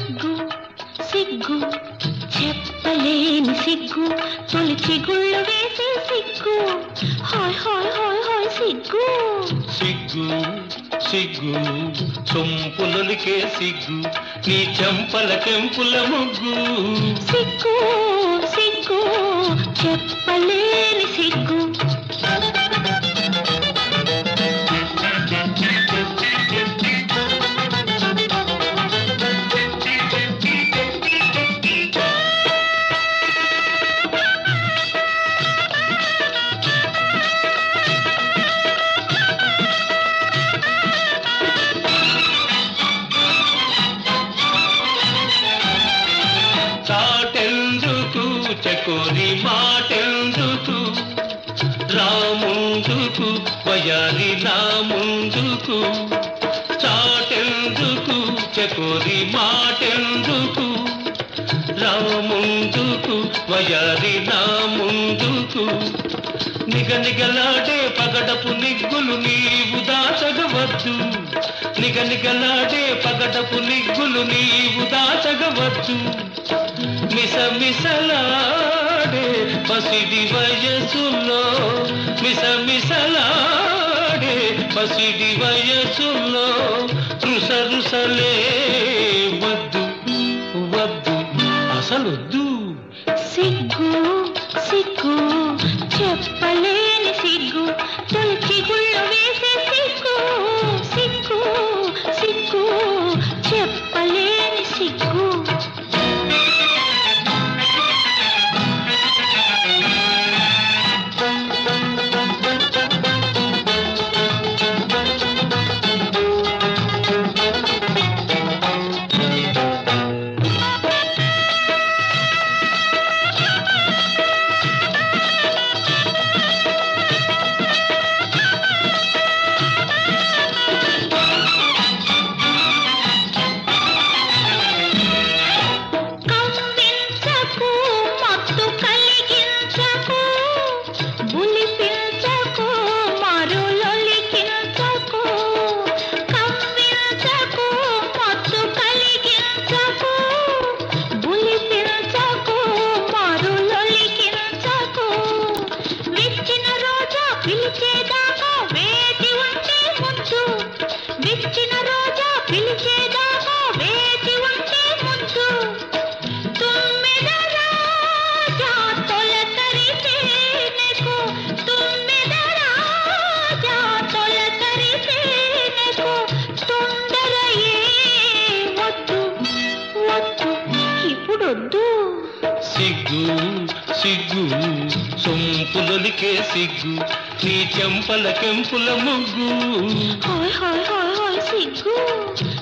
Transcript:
సిగ్గు సిగ్గు చెప్పలేని సిగ్గు తొలి చిగుళ్ళు వేసే సిగ్గు హాయ్ హాయ్ హాయ్ హాయ్ సిగ్గు సిగ్గు సిగ్గు సొంపులొలికే సిగ్గు నీ చెంపల కెంపుల ముగ్గు సిగ్గు సిగ్గు చెప్పలేని సిగ్గు చాటెందుకు చకోరి మాటెందుకు రాముందుకు వయారి రాముందుకు చాటెందుకు చకోరి మాటెందుకు రాముందుకు వయారి రాముందుకు నిగనిగలాడే పగడపు నిగ్గులు నీవు దాచగవద్దు నిగనిగలాడే పగడపు నిగ్గులు నీవు దాచగవద్దు మిసమిసలాడే పసిడి వయసులో మిసమిసలాడే పసిడి వయసులో రుసరుసలే వద్దు వద్దు అసలొద్దు సిగ్గు సిగ్గు చెప్పలేని సిగ్గు తొలి చిగుళ్ళు వేసే సిగ్గు సిగ్గు సిగ్గు చెప్పలేని సిగ్గు కవ్వించకు మత్తు కలిగించకు బులిపించకు మరులొలికించకు కవ్వించకు మత్తు కలిగించకు బులిపించకు మరులొలికించకు విచ్చిన రోజా పిలిచేదాకా వేచి ఉంటే ముద్దు విచ్చిన రోజా పిలిచేదాకా వేచి ఉంటే ముద్దు తుమ్మెద రాజా తొలకరిసేనెకు తుమ్మెద రాజా తొలకరిసేనెకు తొందర ఏ వద్దు వద్దు ఇప్పుడొద్దు సిగ్గు సిగ్గు సొంపులొలికే సిగ్గు నీ చెంపల కెంపుల ముగ్గు హాయ్ హాయ్ హాయ్ హాయ్ సిగ్గు